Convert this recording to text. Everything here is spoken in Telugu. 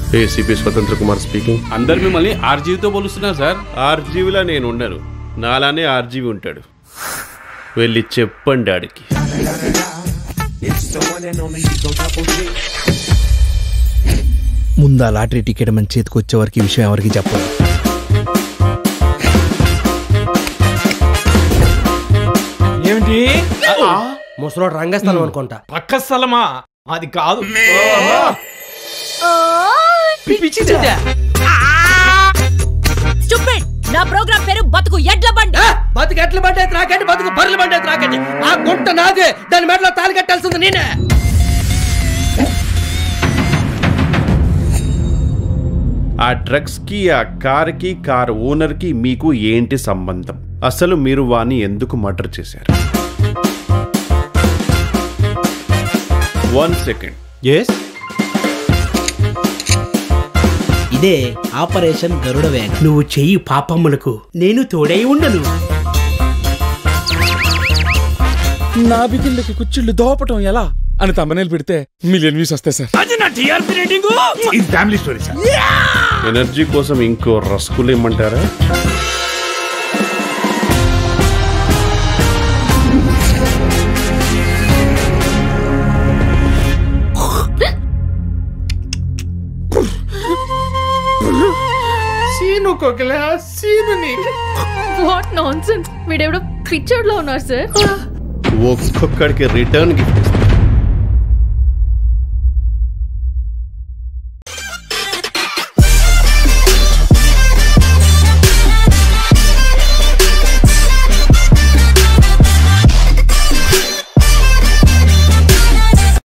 ఏసీపీ స్వతంత్ర కుమార్ స్పీకింగ్ అందరు మిమ్మల్ని ఆర్జీవితో పోలుస్తున్నారు సార్ ఆర్జీవిలా నేను ఉండను నాలానే ఆర్జీవి ఉంటాడు వెళ్ళి చెప్పండి ఆడికి ముందు ఆ లాటరీ టికెట్ మన చేతికి వచ్చే వరకు ఈ విషయం ఎవరికి చెప్పదు ఏమిటి ముసలోడు రంగస్థలం అనుకుంటా పక్క స్థలమా అది కాదు స్టూపిడ్ నా ప్రోగ్రామ్ పేరు బతుకు ఎడ్ల బండి బతుకు ఎట్ల బండే త్రాకండి బతుకు బర్రెలు బండే త్రాకండి ఆ గుంట నాదే దాని మెడలో తాలి కట్టాల్సింది నేనే ఆ డ్రగ్స్ కి ఆ కార్ కి కార్ ఓనర్ కి మీకు ఏంటి సంబంధం అసలు మీరు వాణ్ణి ఎందుకు మర్డర్ చేశారు వన్ సెకండ్ ఎస్ ఇదే ఆపరేషన్ గరుడ వేగ నువ్వు చెయ్యి పాపమ్మలకు నేను తోడై ఉండను నా బిగిళ్ళకి కుచ్చిళ్ళు దోపటం ఎలా అని తమ్మనేలు పెడితే మిలియన్ వ్యూస్ వస్తాయి సార్ ఇది ఫ్యామిలీ స్టోరీ సార్ ఎనర్జీ కోసం ఇంకో రస్కులు ఇమ్మంటారా సీను కోకిల సీనుని వాట్ నాన్ సెన్స్ వీడెవడో పిక్చర్ లో ఉన్నారు సార్ ఒక్కొక్కడికి రిటర్న్ గిఫ్ట్ ఇస్తా